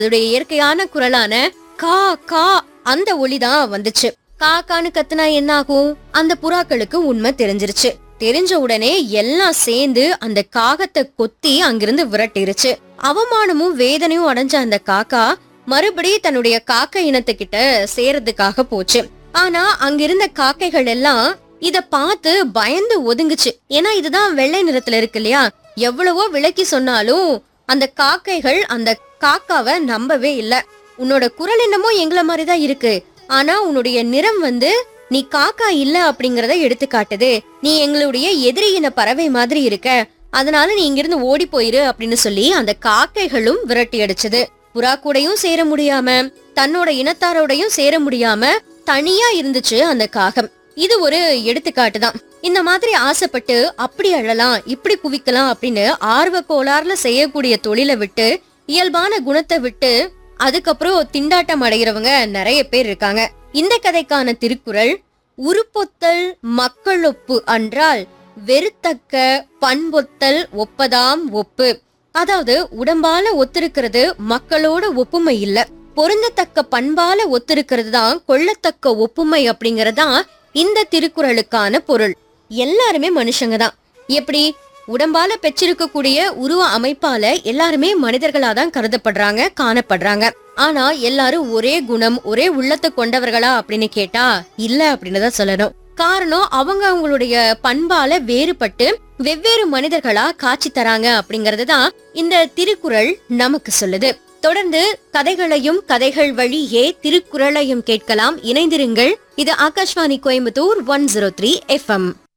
அதோடைய இயற்கையான குரலான கா கா அந்த ஒளிதான் வந்துச்சு காக்கான்னு கத்துனா என்ன ஆகும் அந்த புறாக்களுக்கு உண்மை தெரிஞ்சிருச்சு தெரிஞ்ச உடனே எல்லாம் சேர்ந்து அந்த காகத்தை கொத்தி அங்கிருந்து விரட்டிருச்சு அவமானமும் வேதனையும் அடைஞ்ச அந்த காக்கா மறுபடியும் தன்னுடைய காக்கை இனத்துக்கிட்ட சேரதுக்காக போச்சு ஆனா அங்கிருந்த காக்கைகள் எல்லாம் இத பார்த்து பயந்து ஒதுங்குச்சு ஏன்னா இதுதான் வெள்ளை நிறத்துல இருக்கு இல்லையா எவ்வளவோ விளக்கி சொன்னாலும் அந்த காக்கைகள் அந்த காக்காவை நம்பவே இல்ல உன்னோட குரல் என்னமோ எங்கள மாதிரி தான் இருக்கு ஆனா உன்னுடைய நிறம் வந்து நீ காக்கா இல்ல அப்படிங்கறத எடுத்து காட்டுது நீ எங்களுடைய எதிரியின பறவை மாதிரி இருக்க அதனால நீ இங்கிருந்து ஓடி போயிரு அப்படின்னு சொல்லி அந்த காக்கைகளும் விரட்டி அடிச்சது புறா கூடயும் சேர முடியாம தன்னோட இனத்தாரோடையும் சேர முடியாம தனியா இருந்துச்சு அந்த காகம் இது ஒரு எடுத்துக்காட்டு தான் இந்த மாதிரி ஆசைப்பட்டு அப்படி அழலாம் இப்படி குவிக்கலாம் அப்படின்னு ஆர்வ கோளாறுல செய்யக்கூடிய தொழிலை விட்டு இயல்பான குணத்தை விட்டு அதுக்கப்புறம் திண்டாட்டம் அடைகிறவங்க நிறைய பேர் இருக்காங்க இந்த கதைக்கான திருக்குறள் உருப்பொத்தல் மக்களொப்பு அன்றால் வெறுத்தக்க பண்பொத்தல் ஒப்பதாம் ஒப்பு அதாவது உடம்பால ஒத்திருக்கிறது மக்களோட ஒப்புமை இல்ல பொருந்தத்தக்க பண்பால ஒத்திருக்கிறது தான் கொள்ளத்தக்க ஒப்புமை அப்படிங்கறதுதான் இந்த திருக்குறளுக்கான பொருள் எல்லாருமே மனுஷங்க தான் எப்படி உடம்பால பெற்றிருக்கக்கூடிய உருவ அமைப்பால எல்லாருமே மனிதர்களா தான் கருதப்படுறாங்க காணப்படுறாங்க ஆனா எல்லாரும் ஒரே குணம் ஒரே உள்ளத்தை கொண்டவர்களா அப்படின்னு கேட்டா இல்ல அப்படின்னு தான் சொல்லணும் காரணம் அவங்க அவங்களுடைய பண்பால வேறுபட்டு வெவ்வேறு மனிதர்களா காட்சி தராங்க அப்படிங்கறது தான் இந்த திருக்குறள் நமக்கு சொல்லுது தொடர்ந்து கதைகளையும் கதைகள் வழியே திருக்குறளையும் கேட்கலாம் இணைந்திருங்கள் இது Akashvani Coimbatore one zero three FM